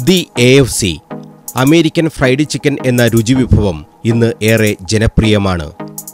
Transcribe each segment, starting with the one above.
the A F C American fried chicken എന്ന രുചിവിഭവം ഇന്ന് ഏറെ ജനപ്രിയമാണ്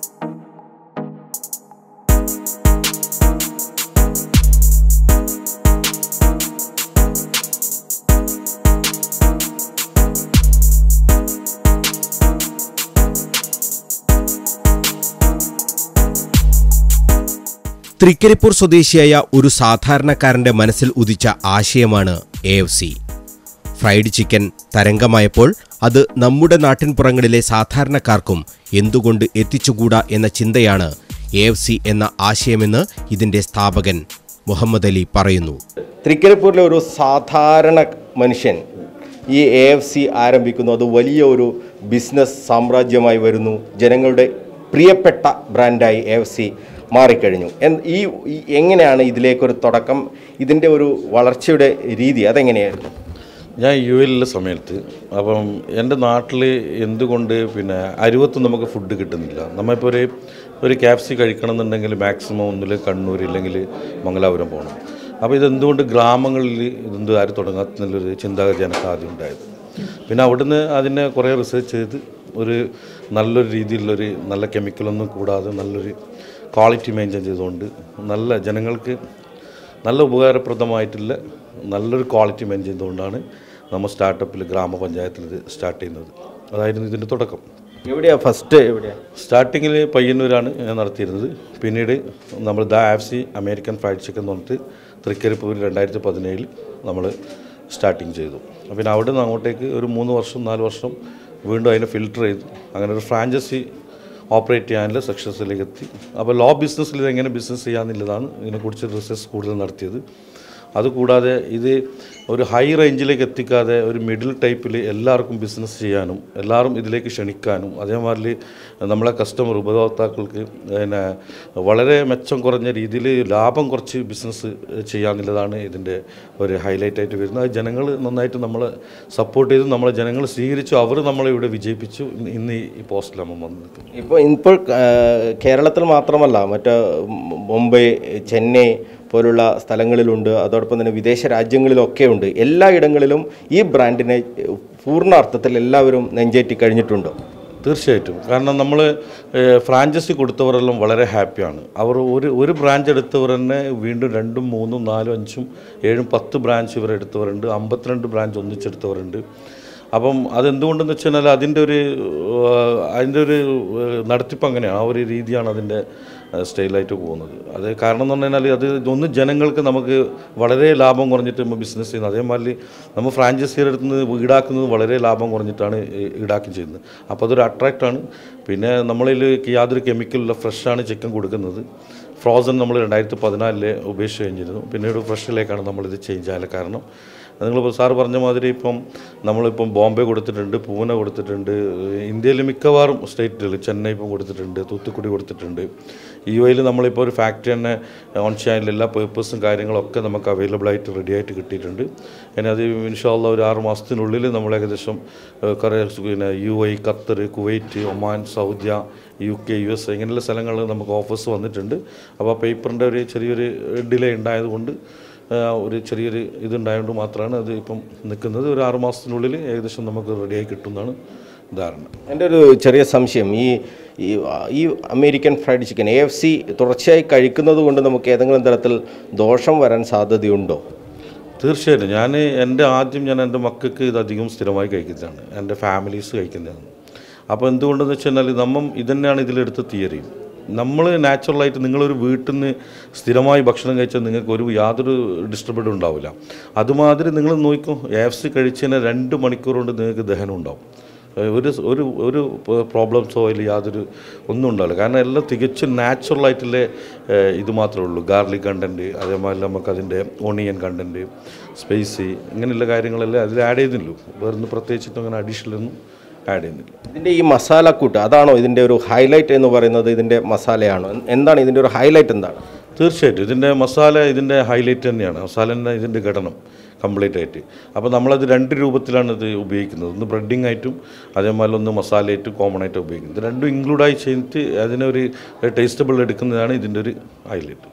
തൃക്കരിപ്പൂർ സ്വദേശിയായ ഒരു സാധാരണക്കാരന്റെ മനസ്സിൽ ഉദിച്ച ആശയമാണ് A F C fried chicken തരംഗമായപ്പോൾ അത് നമ്മുടെ നാട്ടിൻപുറങ്ങളിലെ സാധാരണക്കാർക്കും എന്തുകൊണ്ട് എത്തിച്ചുകൂടാ എന്ന ചിന്തയാണ് എ എഫ് സി എന്ന ആശയമെന്ന് ഇതിന്റെ സ്ഥാപകൻ മുഹമ്മദ് അലി പറയുന്നു തൃക്കരിപ്പൂരിലെ ഒരു സാധാരണ മനുഷ്യൻ ഈ എ എഫ് സി ആരംഭിക്കുന്നു അത് വലിയ ഒരു ബിസിനസ് സാമ്രാജ്യമായി വരുന്നു ജനങ്ങളുടെ പ്രിയപ്പെട്ട ബ്രാൻഡായി എ എഫ് സി മാറിക്കഴിഞ്ഞു എൻ- ഈ ഈ എങ്ങനെയാണ് ഇതിലേക്കൊരു തുടക്കം ഇതിൻ്റെ ഒരു വളർച്ചയുടെ രീതി അതെങ്ങനെയായിരുന്നു ഞാൻ യു എല്ലിലെ സമയത്ത് അപ്പം എൻ്റെ നാട്ടിൽ എന്തുകൊണ്ട് പിന്നെ അരുവത്ത് നമുക്ക് ഫുഡ് കിട്ടുന്നില്ല നമ്മളിപ്പോൾ ഒരു ഒരു ക്യാപ്സി കഴിക്കണം എന്നുണ്ടെങ്കിൽ മാക്സിമം ഒന്നിൽ കണ്ണൂർ ഇല്ലെങ്കിൽ മംഗലാപുരം പോകണം അപ്പോൾ ഇതെന്തുകൊണ്ട് ഗ്രാമങ്ങളിൽ ഇതെന്ത് ആരും തുടങ്ങാത്തുള്ളൊരു ചിന്താഗതി എനിക്ക് ആദ്യം ഉണ്ടായത് പിന്നെ അവിടുന്ന് അതിനെ കുറേ റിസർച്ച് ചെയ്ത് ഒരു നല്ലൊരു രീതിയിലുള്ളൊരു നല്ല കെമിക്കലൊന്നും കൂടാതെ നല്ലൊരു ക്വാളിറ്റി മെയിൻറ്റെയിൻ ചെയ്തുകൊണ്ട് നല്ല ജനങ്ങൾക്ക് നല്ല ഉപകാരപ്രദമായിട്ടുള്ള നല്ലൊരു ക്വാളിറ്റി മെയിൻ ചെയ്തുകൊണ്ടാണ് നമ്മൾ സ്റ്റാർട്ടപ്പിൽ ഗ്രാമപഞ്ചായത്തിൽ ഇത് സ്റ്റാർട്ട് ചെയ്യുന്നത് അതായിരുന്നു ഇതിൻ്റെ തുടക്കം എവിടെയാ ഫസ്റ്റ് എവിടെയാ സ്റ്റാർട്ടിങ്ങിൽ പയ്യന്നൂരാണ് ഞാൻ നടത്തിയിരുന്നത് പിന്നീട് നമ്മൾ the AFC American fried chicken എന്ന് പറഞ്ഞിട്ട് തൃക്കരിപ്പൂർ രണ്ടായിരത്തി പതിനേഴിൽ നമ്മൾ സ്റ്റാർട്ടിങ് ചെയ്തു അപ്പോൾ പിന്നെ അവിടെ നിന്ന് അങ്ങോട്ടേക്ക് ഒരു മൂന്ന് വർഷം നാല് വർഷം വീണ്ടും അതിനെ ഫിൽട്ടർ ചെയ്തു അങ്ങനെ ഒരു ഫ്രാഞ്ചൈസി ഓപ്പറേറ്റ് ചെയ്യാനുള്ള സക്സസ്സിലേക്ക് എത്തി അപ്പോൾ ലോ ബിസിനസ്സിൽ ഇതെങ്ങനെ ബിസിനസ് ചെയ്യാമെന്നുള്ളതാണ് ഇതിനെക്കുറിച്ച് റിസർച്ച് കൂടുതൽ നടത്തിയത് അതുകൂടാതെ ഇത് ഒരു ഹൈ റേഞ്ചിലേക്ക് എത്തിക്കാതെ ഒരു മിഡിൽ ടൈപ്പിൽ എല്ലാവർക്കും ബിസിനസ് ചെയ്യാനും എല്ലാവരും ഇതിലേക്ക് ക്ഷണിക്കാനും അതേമാതിരി നമ്മളെ കസ്റ്റമർ ഉപഭോക്താക്കൾക്ക് പിന്നെ വളരെ മെച്ചം കുറഞ്ഞ രീതിയിൽ ലാഭം കുറച്ച് ബിസിനസ് ചെയ്യാന്നുള്ളതാണ് ഇതിൻ്റെ ഒരു ഹൈലൈറ്റ് ആയിട്ട് വരുന്നത് അത് ജനങ്ങൾ നന്നായിട്ട് നമ്മളെ സപ്പോർട്ട് ചെയ്തു നമ്മളെ ജനങ്ങൾ സ്വീകരിച്ചു അവർ നമ്മളെ ഇവിടെ വിജയിപ്പിച്ചു ഇന്ന് ഈ പോസ്റ്റിൽ നമ്മൾ വന്ന് നിൽക്കുന്നത് ഇപ്പോൾ ഇപ്പോൾ ആ, കേരളത്തിൽ മാത്രമല്ല മറ്റ് മുംബൈ ചെന്നൈ പോലുള്ള സ്ഥലങ്ങളിലുണ്ട് അതോടൊപ്പം തന്നെ വിദേശ രാജ്യങ്ങളിലൊക്കെ ഉണ്ട് എല്ലായിടങ്ങളിലും ഈ ബ്രാൻഡിനെ പൂർണ്ണാർത്ഥത്തിൽ എല്ലാവരും നെഞ്ചേറ്റി കഴിഞ്ഞിട്ടുണ്ടോ തീർച്ചയായിട്ടും കാരണം നമ്മൾ ഫ്രാഞ്ചൈസി കൊടുത്തവരെല്ലാം വളരെ ഹാപ്പിയാണ് അവർ ഒരു ഒരു ബ്രാഞ്ച് എടുത്തവർ തന്നെ വീണ്ടും രണ്ടും മൂന്നും നാലും അഞ്ചും ഏഴും പത്ത് ബ്രാഞ്ച് ഇവർ എടുത്തവരുണ്ട് അമ്പത്തിരണ്ട് ബ്രാഞ്ച് ഒന്നിച്ചെടുത്തവരുണ്ട് അപ്പം അതെന്തുകൊണ്ടെന്ന് വെച്ച് കഴിഞ്ഞാൽ അതിൻ്റെ ഒരു ഏഹ്, അതിൻ്റെ ഒരു ഏഹ്, നടത്തിപ്പ് അങ്ങനെയാണ് ആ ഒരു രീതിയാണ് അതിൻ്റെ ഏഹ്, സ്റ്റൈലായിട്ട് പോകുന്നത് അത് കാരണം എന്ന് പറഞ്ഞു കഴിഞ്ഞാൽ അത് ഒന്ന് ജനങ്ങൾക്ക് നമുക്ക് വളരെ ലാഭം കുറഞ്ഞിട്ട് നമ്മൾ ബിസിനസ് ചെയ്യുന്നത് അതേമാതിരി നമ്മൾ ഫ്രാഞ്ചൈസിയുടെ അടുത്ത് നിന്ന് ഈടാക്കുന്നത് വളരെ ലാഭം കുറഞ്ഞിട്ടാണ് ഈ- ഈടാക്കി ചെയ്യുന്നത് അപ്പോൾ അതൊരു അട്രാക്റ്റാണ് പിന്നെ നമ്മളിൽ യാതൊരു കെമിക്കലുള്ള ഫ്രഷാണ് ചിക്കൻ കൊടുക്കുന്നത് ഫ്രോസൺ നമ്മൾ രണ്ടായിരത്തി പതിനാലില് ഉപേക്ഷിച്ച് കഴിഞ്ഞിരുന്നു പിന്നീട് ഫ്രഷിലേക്കാണ് നമ്മളിത് ചേഞ്ച് ആയാലും കാരണം നിങ്ങളിപ്പോൾ സാറ് പറഞ്ഞ മാതിരി ഇപ്പം നമ്മളിപ്പം ബോംബെ കൊടുത്തിട്ടുണ്ട് പൂനെ കൊടുത്തിട്ടുണ്ട് ഇന്ത്യയിൽ മിക്കവാറും സ്റ്റേറ്റുകൾ ചെന്നൈ ഇപ്പം കൊടുത്തിട്ടുണ്ട് തൂത്തുക്കുടി കൊടുത്തിട്ടുണ്ട് യു എയിൽ നമ്മളിപ്പോൾ ഒരു ഫാക്ടറി തന്നെ ഓൺ ചെയ്യാനുള്ള എല്ലാ പേർപ്പസും കാര്യങ്ങളൊക്കെ നമുക്ക് അവൈലബിൾ ആയിട്ട് റെഡി ആയിട്ട് കിട്ടിയിട്ടുണ്ട് ഇനി അത് ഇൻഷാല്ല ഒരു ആറ് മാസത്തിനുള്ളിൽ നമ്മൾ ഏകദേശം ഏഹ്, കുറേ പിന്നെ U A Qatar Kuwait Oman Saudi U K U S ഇങ്ങനെയുള്ള സ്ഥലങ്ങളിൽ നമുക്ക് ഓഫേഴ്സ് വന്നിട്ടുണ്ട് അപ്പോൾ ആ പേപ്പറിൻ്റെ ഒരു ചെറിയൊരു ഡിലേ ഉണ്ടായതുകൊണ്ട് ആ, ഒരു ചെറിയൊരു ഇതുണ്ടായതുകൊണ്ട് മാത്രമാണ് അത് ഇപ്പം നിൽക്കുന്നത് ഒരു ആറ് മാസത്തിനുള്ളിൽ ഏകദേശം നമുക്ക് റെഡിയായി കിട്ടുമെന്നാണ് ധാരണ എൻ്റെ ഒരു ചെറിയ സംശയം ഈ ഈ ഈ American fried chicken A F C തുടർച്ചയായി കഴിക്കുന്നത് കൊണ്ട് നമുക്ക് ഏതെങ്കിലും തരത്തിൽ ദോഷം വരാൻ സാധ്യതയുണ്ടോ തീർച്ചയായിട്ടും ഞാൻ എൻ്റെ ആദ്യം ഞാൻ എൻ്റെ മക്കൾക്ക് ഇത് അധികം സ്ഥിരമായി കഴിക്കുന്നതാണ് എൻ്റെ ഫാമിലീസ് കഴിക്കുന്നതാണ് അപ്പോൾ എന്തുകൊണ്ടെന്ന് വെച്ച് കഴിഞ്ഞാൽ നമ്മൾ ഇതന്നെയാണ് ഇതിലെടുത്ത തിയറി നമ്മൾ നാച്ചുറലായിട്ട് നിങ്ങളൊരു വീട്ടിൽ നിന്ന് സ്ഥിരമായി ഭക്ഷണം കഴിച്ചാൽ നിങ്ങൾക്ക് ഒരു യാതൊരു ഡിസ്റ്റർബൻസും ഉണ്ടാവില്ല അതുമാതിരി നിങ്ങൾ നോക്കും എ എഫ് സി കഴിച്ചതിന് രണ്ട് മണിക്കൂർ കൊണ്ട് നിങ്ങൾക്ക് ദഹനം ഉണ്ടാവും ഏഹ് ഒരു ഒരു ഒരു പ്രോബ്ലംസോ അതിൽ യാതൊരു ഒന്നും ഉണ്ടാവില്ല കാരണം എല്ലാം തികച്ചും നാച്ചുറലായിട്ടുള്ള ഏഹ് ഇത് മാത്രമേ ഉള്ളൂ ഗാർലിക് കണ്ടൻറ്റ് അതേമാതിരി നമുക്ക് അതിൻ്റെ ഓണിയൻ കണ്ടൻറ്റ് സ്പൈസി ഇങ്ങനെയുള്ള കാര്യങ്ങളെല്ലാം അതിൽ ആഡ് ചെയ്യുന്നില്ലൂ വേറെ പ്രത്യേകിച്ചിട്ട് അങ്ങനെ അഡീഷണൽ ഒന്നും ആഡ് ചെയ്യുന്നില്ല ഇതിൻ്റെ ഈ മസാലക്കൂട്ട് അതാണോ ഇതിൻ്റെ ഒരു ഹൈലൈറ്റ് എന്ന് പറയുന്നത് ഇതിൻ്റെ മസാലയാണോ എന്താണ് ഇതിൻ്റെ ഒരു ഹൈലൈറ്റ് എന്താണ് തീർച്ചയായിട്ടും ഇതിൻ്റെ മസാല ഇതിൻ്റെ ഹൈലൈറ്റ് തന്നെയാണ് മസാല തന്നെ ഇതിൻ്റെ ഘടനം കംപ്ലീറ്റ് ആയിട്ട് അപ്പോൾ നമ്മളത് രണ്ട് രൂപത്തിലാണ് ഇത് ഉപയോഗിക്കുന്നത് ഒന്ന് ബ്രെഡിങ് ആയിട്ടും അതേമാതിരി ഒന്ന് മസാല ആയിട്ടും കോമൺ ആയിട്ട് ഉപയോഗിക്കുന്നത് ഇത് രണ്ടും ഇൻക്ലൂഡായി ചെയ്തിട്ട് അതിനൊരു ടേസ്റ്റബിൾ എടുക്കുന്നതാണ് ഇതിൻ്റെ ഒരു ഹൈലൈറ്റ്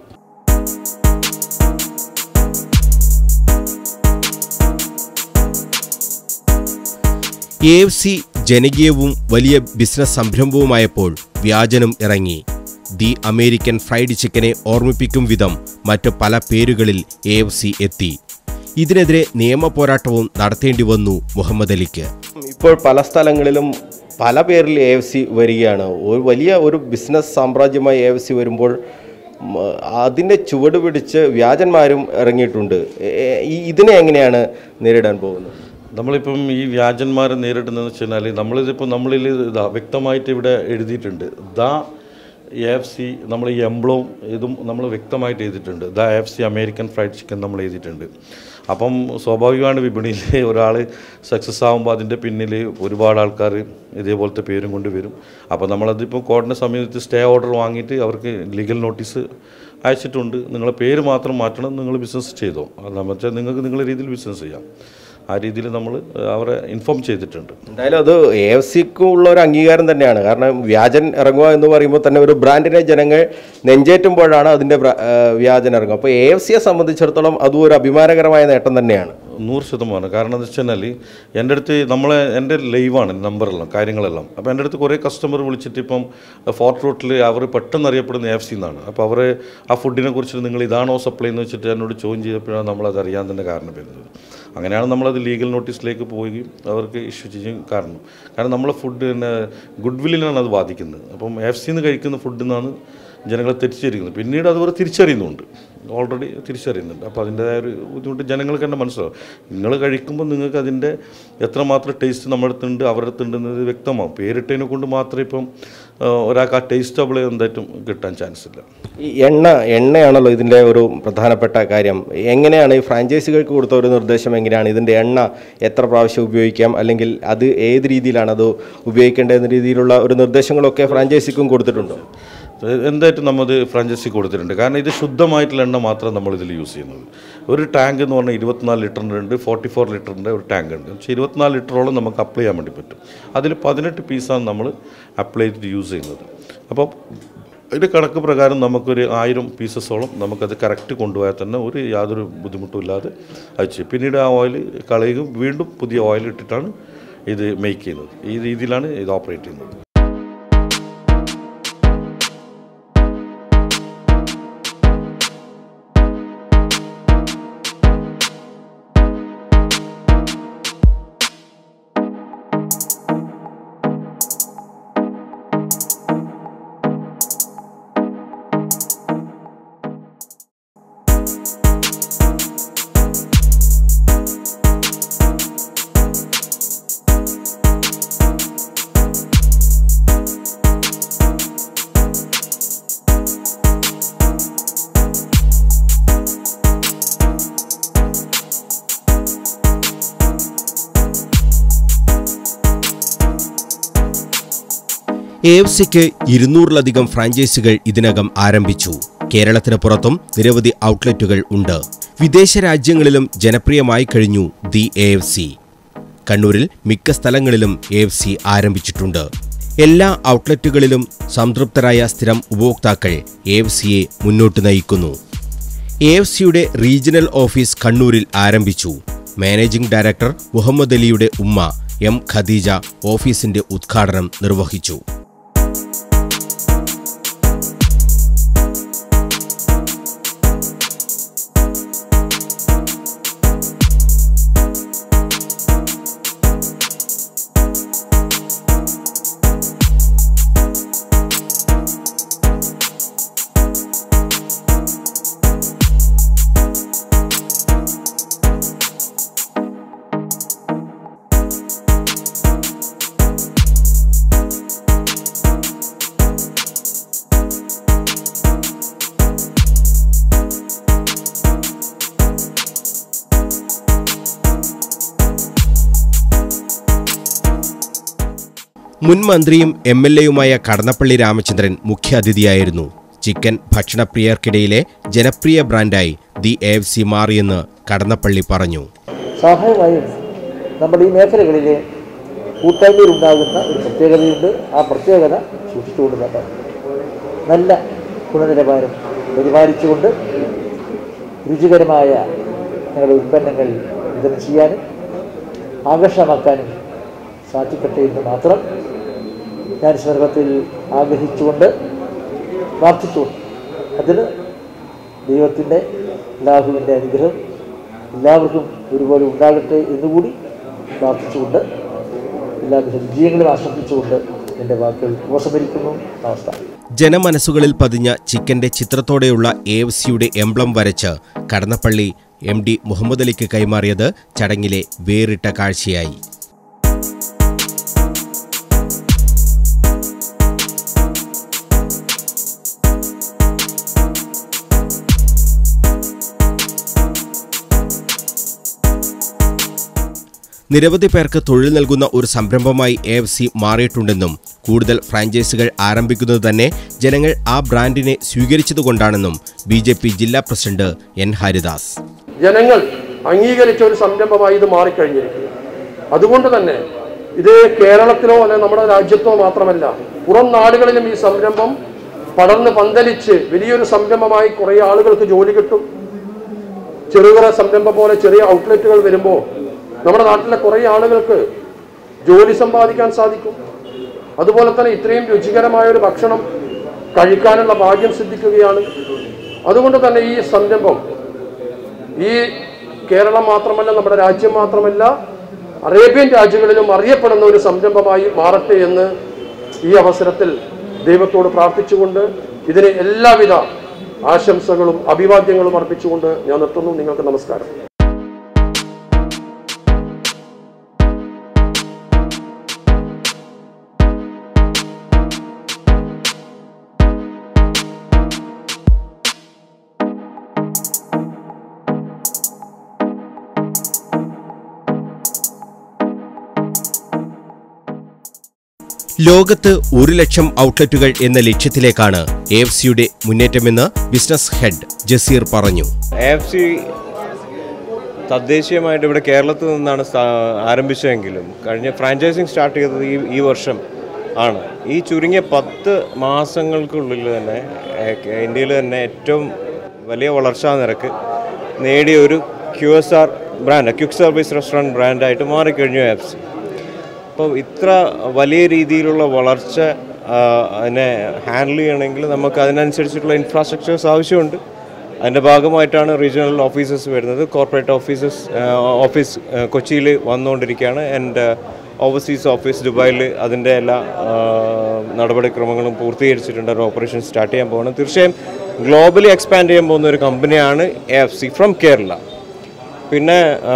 എ എഫ് സി ജനകീയവും വലിയ ബിസിനസ് സംരംഭവുമായപ്പോൾ വ്യാജനും ഇറങ്ങി ദി അമേരിക്കൻ ഫ്രൈഡ് ചിക്കനെ ഓർമ്മിപ്പിക്കും വിധം മറ്റ് പല പേരുകളിൽ എ എഫ് സി എത്തി ഇതിനെതിരെ നിയമ പോരാട്ടവും നടത്തേണ്ടി വന്നു മുഹമ്മദ് അലിക്ക് ഇപ്പോൾ പല സ്ഥലങ്ങളിലും പല പേരിൽ എ എഫ് സി വരികയാണ് ഒരു വലിയ ഒരു ബിസിനസ് സാമ്രാജ്യമായി എ എഫ് സി വരുമ്പോൾ ഉം, അതിൻ്റെ ചുവട് പിടിച്ച് വ്യാജന്മാരും ഇറങ്ങിയിട്ടുണ്ട് ഏ- ഈ- ഇതിനെ എങ്ങനെയാണ് നേരിടാൻ പോകുന്നത് നമ്മളിപ്പം ഈ വ്യാജന്മാരെ നേരിടുന്നതെന്ന് വെച്ച് കഴിഞ്ഞാൽ നമ്മളിതിപ്പോൾ നമ്മളിൽ ഇതാ വ്യക്തമായിട്ട് ഇവിടെ എഴുതിയിട്ടുണ്ട് ദ എഫ് സി നമ്മൾ ഈ എംബ്ലവും ഇതും നമ്മൾ വ്യക്തമായിട്ട് എഴുതിയിട്ടുണ്ട് the F C American fried chicken നമ്മൾ എഴുതിയിട്ടുണ്ട് അപ്പം സ്വാഭാവികമാണ് വിപണിയിൽ ഒരാൾ സക്സസ് ആകുമ്പോൾ അതിൻ്റെ പിന്നിൽ ഒരുപാട് ആൾക്കാർ ഇതേപോലത്തെ പേരും കൊണ്ട് വരും അപ്പോൾ നമ്മളതിപ്പോൾ കോടതിനെ സമീപിച്ച് സ്റ്റേ ഓർഡർ വാങ്ങിയിട്ട് അവർക്ക് ലീഗൽ നോട്ടീസ് അയച്ചിട്ടുണ്ട് നിങ്ങളെ പേര് മാത്രം മാറ്റണം നിങ്ങൾ ബിസിനസ് ചെയ്തോ അല്ല വെച്ചാൽ നിങ്ങൾക്ക് നിങ്ങളുടെ രീതിയിൽ ബിസിനസ് ചെയ്യാം ആ രീതിയിൽ നമ്മൾ അവരെ ഇൻഫോം ചെയ്തിട്ടുണ്ട് എന്തായാലും അത് എ എഫ് സിക്ക് ഉള്ള ഒരു അംഗീകാരം തന്നെയാണ് കാരണം വ്യാജൻ ഇറങ്ങുക എന്ന് പറയുമ്പോൾ തന്നെ ഒരു ബ്രാൻഡിനെ ജനങ്ങൾ നെഞ്ചേറ്റുമ്പോഴാണ് അതിൻ്റെ ബ്ര- ആ, വ്യാജൻ ഇറങ്ങുക അപ്പോൾ എ എഫ് സിയെ സംബന്ധിച്ചിടത്തോളം അതും ഒരു അഭിമാനകരമായ നേട്ടം തന്നെയാണ് നൂറ് ശതമാനം കാരണം എന്ന് വെച്ച് കഴിഞ്ഞാൽ എൻ്റെ അടുത്ത് നമ്മളെ എൻ്റെ ലൈവാണ് നമ്പറെല്ലാം കാര്യങ്ങളെല്ലാം അപ്പോൾ എൻ്റെ അടുത്ത് കുറേ കസ്റ്റമർ വിളിച്ചിട്ട് ഇപ്പം ഫോർട്ട് റൂട്ടിൽ അവർ പെട്ടെന്ന് അറിയപ്പെടുന്ന എഫ് സി എന്നാണ് അപ്പോൾ അവർ ആ ഫുഡിനെ കുറിച്ച് നിങ്ങൾ ഇതാണോ സപ്ലൈ എന്ന് വെച്ചിട്ട് എന്നോട് ചോദ്യം ചെയ്തപ്പോഴാണ് നമ്മളത് അറിയാൻ തന്നെ കാരണം വരുന്നത് അങ്ങനെയാണ് നമ്മളത് ലീഗൽ നോട്ടീസിലേക്ക് പോവുകയും അവർക്ക് ഇഷ്യൂ ചെയ്യും കാരണം കാരണം നമ്മളെ ഫുഡ് പിന്നെ ഗുഡ് വില്ലിനാണ് അത് ബാധിക്കുന്നത് അപ്പം എഫ് സിന്ന് കഴിക്കുന്ന ഫുഡിൽ നിന്നാണ് ജനങ്ങളെ തെറ്റിദ്ധരിക്കുന്നത് പിന്നീട് അത് അവർ തിരിച്ചറിയുന്നുണ്ട് ഓൾറെഡി തിരിച്ചറിയുന്നുണ്ട് അപ്പോൾ അതിൻ്റെതായ ഒരു ബുദ്ധിമുട്ട് ജനങ്ങൾക്ക് തന്നെ മനസ്സിലാവും നിങ്ങൾ കഴിക്കുമ്പോൾ നിങ്ങൾക്ക് അതിൻ്റെ എത്രമാത്രം ടേസ്റ്റ് നമ്മുടെ അടുത്തുണ്ട് അവരുടെ അടുത്തുണ്ട് എന്നത് വ്യക്തമാവും പേരിട്ടതിനെ കൊണ്ട് മാത്രം ഇപ്പം ആ, ഒരാൾക്ക് ആ ടേസ്റ്റ് അവൾ എന്തായിട്ടും കിട്ടാൻ ചാൻസ് ഇല്ല ഈ എണ്ണ എണ്ണയാണല്ലോ ഇതിൻ്റെ ഒരു പ്രധാനപ്പെട്ട കാര്യം എങ്ങനെയാണ് ഈ ഫ്രാഞ്ചൈസികൾക്ക് കൊടുത്ത ഒരു നിർദ്ദേശം എങ്ങനെയാണ് ഇതിൻ്റെ എണ്ണ എത്ര പ്രാവശ്യം ഉപയോഗിക്കാം അല്ലെങ്കിൽ അത് ഏത് രീതിയിലാണ് അത് ഉപയോഗിക്കേണ്ടത് എന്ന രീതിയിലുള്ള ഒരു നിർദ്ദേശങ്ങളൊക്കെ ഫ്രാഞ്ചൈസിക്കും കൊടുത്തിട്ടുണ്ടോ എന്തായിട്ടും നമ്മത് ഫ്രാഞ്ചൈസി കൊടുത്തിട്ടുണ്ട് കാരണം ഇത് ശുദ്ധമായിട്ടുള്ള എണ്ണ മാത്രം നമ്മൾ ഇതിൽ യൂസ് ചെയ്യുന്നത് ഒരു ടാങ്ക് എന്ന് പറഞ്ഞാൽ ഇരുപത്തിനാല് ലിറ്ററിൻ്റെ ഉണ്ട് ഫോർട്ടി ഫോർ ലിറ്ററിൻ്റെ ഒരു ടാങ്ക് ഉണ്ട് പക്ഷേ ഇരുപത്തിനാല് ലിറ്ററോളം നമുക്ക് അപ്ലൈ ചെയ്യാൻ വേണ്ടി പറ്റും അതിൽ പതിനെട്ട് പീസാണ് നമ്മൾ അപ്ലൈ ചെയ്തിട്ട് യൂസ് ചെയ്യുന്നത് അപ്പോൾ ഇതിൻ്റെ കണക്ക് പ്രകാരം നമുക്കൊരു ആയിരം പീസസോളം നമുക്കത് കറക്റ്റ് കൊണ്ടുപോയാൽ തന്നെ ഒരു യാതൊരു ബുദ്ധിമുട്ടും ഇല്ലാതെ അത് ചെയ്യും പിന്നീട് ആ ഓയിൽ കളയുകയും വീണ്ടും പുതിയ ഓയിൽ ഇട്ടിട്ടാണ് ഇത് മേക്ക് ചെയ്യുന്നത് ഈ രീതിയിലാണ് ഇത് ഓപ്പറേറ്റ് ചെയ്യുന്നത് എ എഫ് സിക്ക് ഇരുന്നൂറിലധികം ഫ്രാഞ്ചൈസികൾ ഇതിനകം ആരംഭിച്ചു കേരളത്തിന് പുറത്തും നിരവധി ഔട്ട്ലെറ്റുകൾ ഉണ്ട് വിദേശ രാജ്യങ്ങളിലും ജനപ്രിയമായി കഴിഞ്ഞു ദി എ എഫ് സി കണ്ണൂരിൽ മിക്ക സ്ഥലങ്ങളിലും എ എഫ് സി ആരംഭിച്ചിട്ടുണ്ട് എല്ലാ ഔട്ട്ലെറ്റുകളിലും സംതൃപ്തരായ സ്ഥിരം ഉപഭോക്താക്കൾ എ എഫ് സിയെ മുന്നോട്ട് നയിക്കുന്നു എ എഫ് സിയുടെ റീജിയണൽ ഓഫീസ് കണ്ണൂരിൽ ആരംഭിച്ചു മാനേജിംഗ് ഡയറക്ടർ മുഹമ്മദ് അലിയുടെ ഉമ്മ എം ഖദീജ ഓഫീസിന്റെ ഉദ്ഘാടനം നിർവഹിച്ചു മുൻ മന്ത്രിയും എം എൽ എയുമായ കടന്നപ്പള്ളി രാമചന്ദ്രൻ മുഖ്യാതിഥിയായിരുന്നു ചിക്കൻ ഭക്ഷണപ്രിയർക്കിടയിലെ ജനപ്രിയ ബ്രാൻഡായി ദി എ എഫ് സി മാറിയെന്ന് കടന്നപ്പള്ളി പറഞ്ഞു സ്വാഭാവികമായും നമ്മുടെ ഈ മേഖലകളിൽ കൂട്ടായ്മയിലുണ്ടാകുന്ന ഒരു പ്രത്യേകതയുണ്ട് ആ പ്രത്യേകത സൂക്ഷിച്ചുകൊണ്ട് തന്നെ നല്ല ഗുണനിലവാരം പരിപാലിച്ചുകൊണ്ട് രുചികരമായ ഞങ്ങളുടെ ഉൽപ്പന്നങ്ങൾ വിതരണം ചെയ്യാനും ആകർഷകമാക്കാനും സാധിക്കട്ടെ എന്ന് മാത്രം ഞാൻ സ്വർഗത്തിൽ ആഗ്രഹിച്ചുകൊണ്ട് പ്രാർത്ഥിച്ചുകൊണ്ട് അതിന് ദൈവത്തിൻ്റെ അല്ലാഹുവിൻ്റെ അനുഗ്രഹം എല്ലാവർക്കും ഒരുപോലെ ഉണ്ടാകട്ടെ എന്നുകൂടി പ്രാർത്ഥിച്ചുകൊണ്ട് എല്ലാവിധ വിജയങ്ങളും ആശംസിച്ചുകൊണ്ട് എൻ്റെ വാക്കുകൾ ഉപസംഹരിക്കുന്നു നമസ്കാരം ജനമനസ്സുകളിൽ പതിഞ്ഞ ചിക്കന്റെ ചിത്രത്തോടെയുള്ള എ എഫ് സിയുടെ എംബ്ലം വരച്ച് കടന്നപ്പള്ളി എം ഡി മുഹമ്മദ് അലിക്ക് കൈമാറിയത് ചടങ്ങിലെ വേറിട്ട കാഴ്ചയായി നിരവധി പേർക്ക് തൊഴിൽ നൽകുന്ന ഒരു സംരംഭമായി എ എഫ് സി മാറിയിട്ടുണ്ടെന്നും കൂടുതൽ ഫ്രാഞ്ചൈസികൾ ആരംഭിക്കുന്നത് തന്നെ ജനങ്ങൾ ആ ബ്രാൻഡിനെ സ്വീകരിച്ചതുകൊണ്ടാണെന്നും ബി ജെ പി ജില്ലാ പ്രസിഡന്റ് എൻ ഹരിദാസ് ജനങ്ങൾ അംഗീകരിച്ച ഒരു സംരംഭമായി ഇത് മാറിക്കഴിഞ്ഞിരിക്കുന്നു അതുകൊണ്ട് തന്നെ ഇത് കേരളത്തിലോ അല്ലെങ്കിൽ നമ്മുടെ രാജ്യത്തോ മാത്രമല്ല പുറം നാടുകളിലും ഈ സംരംഭം പടർന്ന് പന്തലിച്ച് വലിയൊരു സംരംഭമായി കുറേ ആളുകൾക്ക് ജോലി കിട്ടും ചെറുകിട സംരംഭം പോലെ ചെറിയ ഔട്ട്ലെറ്റുകൾ വരുമ്പോൾ നമ്മുടെ നാട്ടിലെ കുറേ ആളുകൾക്ക് ജോലി സമ്പാദിക്കാൻ സാധിക്കും അതുപോലെ തന്നെ ഇത്രയും രുചികരമായ ഒരു ഭക്ഷണം കഴിക്കാനുള്ള ഭാഗ്യം സിദ്ധിക്കുകയാണ് അതുകൊണ്ട് തന്നെ ഈ സംരംഭം ഈ കേരളം മാത്രമല്ല നമ്മുടെ രാജ്യം മാത്രമല്ല അറേബ്യൻ രാജ്യങ്ങളിലും അറിയപ്പെടുന്ന ഒരു സംരംഭമായി മാറട്ടെ എന്ന് ഈ അവസരത്തിൽ ദൈവത്തോട് പ്രാർത്ഥിച്ചുകൊണ്ട് ഇതിന് എല്ലാവിധ ആശംസകളും അഭിവാദ്യങ്ങളും അർപ്പിച്ചുകൊണ്ട് ഞാൻ നിർത്തുന്നു നിങ്ങൾക്ക് നമസ്കാരം ലോകത്ത് ഒരു ലക്ഷം ഔട്ട്ലെറ്റുകൾ എന്ന ലക്ഷ്യത്തിലേക്കാണ് എ എഫ് സിയുടെ മുന്നേറ്റമെന്ന് ബിസിനസ് ഹെഡ് ജസീർ പറഞ്ഞു എഫ് സി തദ്ദേശീയമായിട്ട് ഇവിടെ കേരളത്തിൽ നിന്നാണ് സ്ഥാ- ആരംഭിച്ചതെങ്കിലും കഴിഞ്ഞ ഫ്രാഞ്ചൈസിങ് സ്റ്റാർട്ട് ചെയ്തത് ഈ ഈ വർഷം ആണ് ഈ ചുരുങ്ങിയ പത്ത് മാസങ്ങൾക്കുള്ളിൽ തന്നെ ഏ- കേ- ഇന്ത്യയിൽ തന്നെ ഏറ്റവും വലിയ വളർച്ചാ നിരക്ക് നേടിയ ഒരു Q S R brand quick service restaurant ബ്രാൻഡായിട്ട് മാറിക്കഴിഞ്ഞു എഫ് സി അപ്പോൾ ഇത്ര വലിയ രീതിയിലുള്ള വളർച്ച ആ, അതിനെ ഹാൻഡിൽ ചെയ്യണമെങ്കിൽ നമുക്ക് അതിനനുസരിച്ചിട്ടുള്ള ഇൻഫ്രാസ്ട്രക്ചേഴ്സ് ആവശ്യമുണ്ട് അതിൻ്റെ ഭാഗമായിട്ടാണ് റീജിയണൽ ഓഫീസസ് വരുന്നത് കോർപ്പറേറ്റ് ഓഫീസസ് ഓഫീസ് കൊച്ചിയിൽ വന്നുകൊണ്ടിരിക്കുകയാണ് ആൻഡ് ഓവർസീസ് ഓഫീസ് ദുബായിൽ അതിൻ്റെ എല്ലാ ആ, നടപടിക്രമങ്ങളും പൂർത്തീകരിച്ചിട്ടുണ്ട് ഒരു ഓപ്പറേഷൻ സ്റ്റാർട്ട് ചെയ്യാൻ പോകണം തീർച്ചയായും ഗ്ലോബലി എക്സ്പാൻഡ് ചെയ്യാൻ പോകുന്ന ഒരു കമ്പനിയാണ് എഫ് സി ഫ്രം കേരള പിന്നെ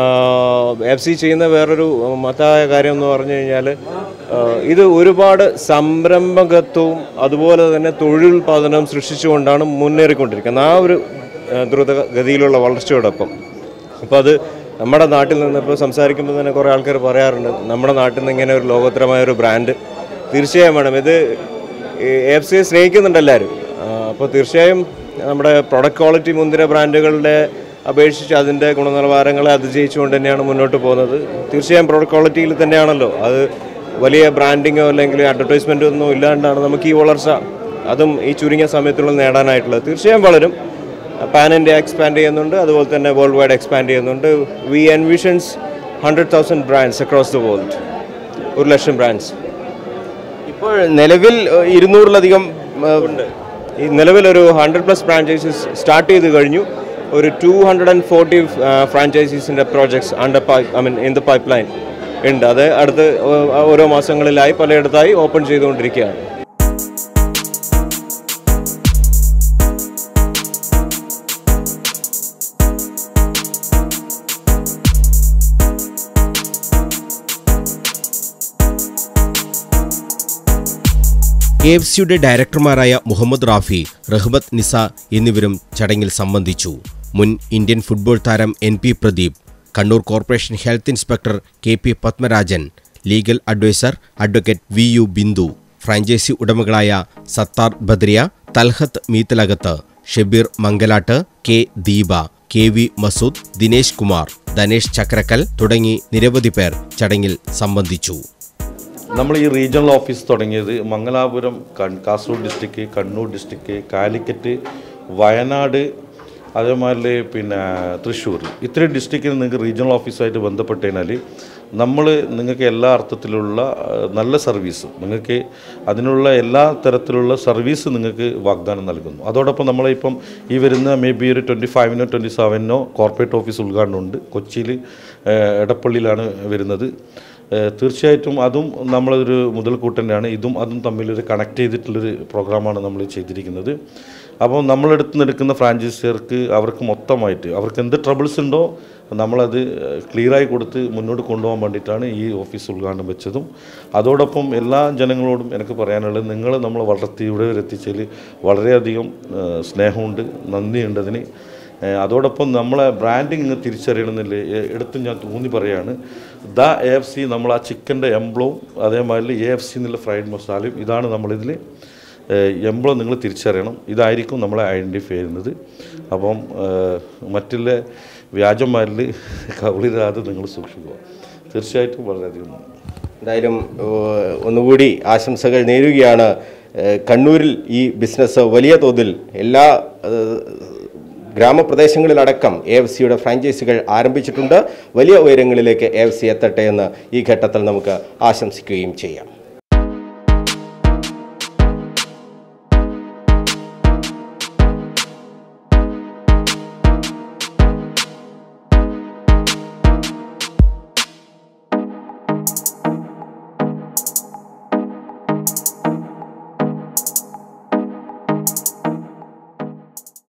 എഫ് സി ചെയ്യുന്ന വേറൊരു മഹത്തായ കാര്യം എന്ന് പറഞ്ഞു കഴിഞ്ഞാൽ ഇത് ഒരുപാട് സംരംഭകത്വവും അതുപോലെ തന്നെ തൊഴിലുൽപാദനവും സൃഷ്ടിച്ചുകൊണ്ടാണ് മുന്നേറിക്കൊണ്ടിരിക്കുന്നത് ആ ഒരു ആ, ദ്രുതഗതിയിലുള്ള വളർച്ചയോടൊപ്പം അപ്പോൾ അത് നമ്മുടെ നാട്ടിൽ നിന്ന് ഇപ്പോൾ സംസാരിക്കുമ്പോൾ തന്നെ കുറേ ആൾക്കാർ പറയാറുണ്ട് നമ്മുടെ നാട്ടിൽ നിന്ന് ഇങ്ങനെ ഒരു ലോകോത്തരമായ ഒരു ബ്രാൻഡ് തീർച്ചയായും വേണം ഇത് എഫ് സിയെ സ്നേഹിക്കുന്നുണ്ട് എല്ലാവരും അപ്പോൾ തീർച്ചയായും നമ്മുടെ പ്രൊഡക്റ്റ് ക്വാളിറ്റി മുന്തിര ബ്രാൻഡുകളുടെ അപേക്ഷിച്ച് അതിൻ്റെ ഗുണനിലവാരങ്ങളെ അതിജയിച്ചുകൊണ്ട് തന്നെയാണ് മുന്നോട്ട് പോകുന്നത് തീർച്ചയായും പ്രൊഡക്റ്റ് ക്വാളിറ്റിയിൽ തന്നെയാണല്ലോ അത് വലിയ ബ്രാൻഡിങ്ങോ അല്ലെങ്കിൽ അഡ്വർടൈസ്മെൻറ്റോ ഒന്നും ഇല്ലാണ്ടാണ് നമുക്ക് ഈ വളർച്ച അതും ഈ ചുരുങ്ങിയ സമയത്തുള്ളിൽ നേടാനായിട്ടുള്ളത് തീർച്ചയായും വളരും പാൻ ഇന്ത്യ എക്സ്പാൻഡ് ചെയ്യുന്നുണ്ട് അതുപോലെ തന്നെ വേൾഡ് വൈഡ് എക്സ്പാൻഡ് ചെയ്യുന്നുണ്ട് we envisions hundred thousand brands across the world ഒരു ലക്ഷം ബ്രാൻഡ്സ് ഇപ്പോൾ നിലവിൽ ഏഹ്, ഇരുന്നൂറിലധികം ഏഹ്, ഈ നിലവിലൊരു ഹൺഡ്രഡ് പ്ലസ് ഫ്രാഞ്ചൈസീസ് സ്റ്റാർട്ട് ചെയ്ത് കഴിഞ്ഞു ഒരു ടു ഹൺഡ്രഡ് ആൻഡ് ഫോർട്ടി ഫ്രാഞ്ചൈസീസിൻ്റെ projects under pipe I mean in the pipeline ഉണ്ട് അത് അടുത്ത് ഓ- ഓരോ മാസങ്ങളിലായി പലയിടത്തായി ഓപ്പൺ ചെയ്തുകൊണ്ടിരിക്കുകയാണ് എ എഫ് സിയുടെ ഡയറക്ടർമാരായ മുഹമ്മദ് റാഫി റഹ്മത്ത് നിസ എന്നിവരും ചടങ്ങിൽ സംബന്ധിച്ചു മുൻ ഇന്ത്യൻ ഫുട്ബോൾ താരം N P Pradeep Kannur corporation health inspector K P Padmarajan legal advisor advocate V U Bindu franchisee ഉടമകളായ Sathar Badriya Thalhath Meethalakath Shabeer Mangalat K Deepa K V Masood Dinesh Kumar Dhanesh Chakrakkal തുടങ്ങി നിരവധി പേർ ചടങ്ങിൽ സംബന്ധിച്ചു നമ്മൾ ഈ റീജിയണൽ ഓഫീസ് തുടങ്ങിയത് മംഗലാപുരം കൺ- കാസർഗോഡ് ഡിസ്ട്രിക്ട് കണ്ണൂർ ഡിസ്ട്രിക്ട് കാലിക്കറ്റ് വയനാട് അതേമാതിരി പിന്നെ തൃശ്ശൂർ ഇത്രയും ഡിസ്ട്രിക്റ്റിന് നിങ്ങൾക്ക് റീജിയണൽ ഓഫീസുമായിട്ട് ബന്ധപ്പെട്ട് കഴിഞ്ഞാൽ നമ്മൾ നിങ്ങൾക്ക് എല്ലാ അർത്ഥത്തിലുള്ള ആ, നല്ല സർവീസ് നിങ്ങൾക്ക് അതിനുള്ള എല്ലാ തരത്തിലുള്ള സർവീസ് നിങ്ങൾക്ക് വാഗ്ദാനം നൽകുന്നു അതോടൊപ്പം നമ്മളിപ്പം ഈ വരുന്ന മേ ബി ഒരു ട്വൻറ്റി ഫൈവിനോ ട്വൻറ്റി സെവനോ കോർപ്പറേറ്റ് ഓഫീസ് ഉദ്ഘാടനമുണ്ട് കൊച്ചിയിൽ എടപ്പള്ളിയിലാണ് വരുന്നത് ഏഹ് തീർച്ചയായിട്ടും അതും നമ്മളൊരു മുതൽക്കൂട്ട് തന്നെയാണ് ഇതും അതും തമ്മിലൊരു കണക്ട് ചെയ്തിട്ടുള്ളൊരു പ്രോഗ്രാമാണ് നമ്മൾ ചെയ്തിരിക്കുന്നത് അപ്പോൾ നമ്മളെടുത്ത് നിന്ന് എടുക്കുന്ന ഫ്രാഞ്ചൈസിയർക്ക് അവർക്ക് മൊത്തമായിട്ട് അവർക്ക് എന്ത് ട്രബിൾസ് ഉണ്ടോ നമ്മളത് ക്ലിയറായി കൊടുത്ത് മുന്നോട്ട് കൊണ്ടുപോകാൻ വേണ്ടിയിട്ടാണ് ഈ ഓഫീസ് ഉദ്ഘാടനം വെച്ചതും അതോടൊപ്പം എല്ലാ ജനങ്ങളോടും എനിക്ക് പറയാനുള്ളത് നിങ്ങൾ നമ്മൾ വളർത്തി ഇവിടെ വരെ എത്തിച്ചതിൽ വളരെയധികം ഏഹ് സ്നേഹമുണ്ട് നന്ദിയുണ്ട് അതിന് ഏഹ് അതോടൊപ്പം നമ്മളെ ബ്രാൻഡിങ് ഇങ്ങ് തിരിച്ചറിയണമെന്നില്ല ഏഹ് എടുത്ത് ഞാൻ തോന്നി പറയാണ് ദ എ എഫ് സി നമ്മൾ ആ ചിക്കൻ്റെ എംബ്ലവും അതേമാതിരി എ എഫ് സി എന്നുള്ള ഫ്രൈഡ് മസാലയും ഇതാണ് നമ്മളിതിൽ എംബ്ലം നിങ്ങൾ തിരിച്ചറിയണം ഇതായിരിക്കും നമ്മളെ ഐഡൻറ്റിഫൈ ചെയ്യുന്നത് അപ്പം ഏഹ് മറ്റുള്ള വ്യാജന്മാരിൽ കവിളിരാതെ നിങ്ങൾ സൂക്ഷിക്കുക തീർച്ചയായിട്ടും വളരെയധികം നന്ദി എന്തായാലും ഏഹ്, ഒന്നുകൂടി ആശംസകൾ നേരുകയാണ് ഏഹ്, കണ്ണൂരിൽ ഈ ബിസിനസ് വലിയ തോതിൽ എല്ലാ ഏഹ്, ഗ്രാമപ്രദേശങ്ങളിലടക്കം എ എഫ് സിയുടെ ഫ്രാഞ്ചൈസികൾ ആരംഭിച്ചിട്ടുണ്ട് വലിയ ഉയരങ്ങളിലേക്ക് എ എഫ് സി എത്തട്ടെ എന്ന് ഈ ഘട്ടത്തിൽ നമുക്ക് ആശംസിക്കുകയും ചെയ്യാം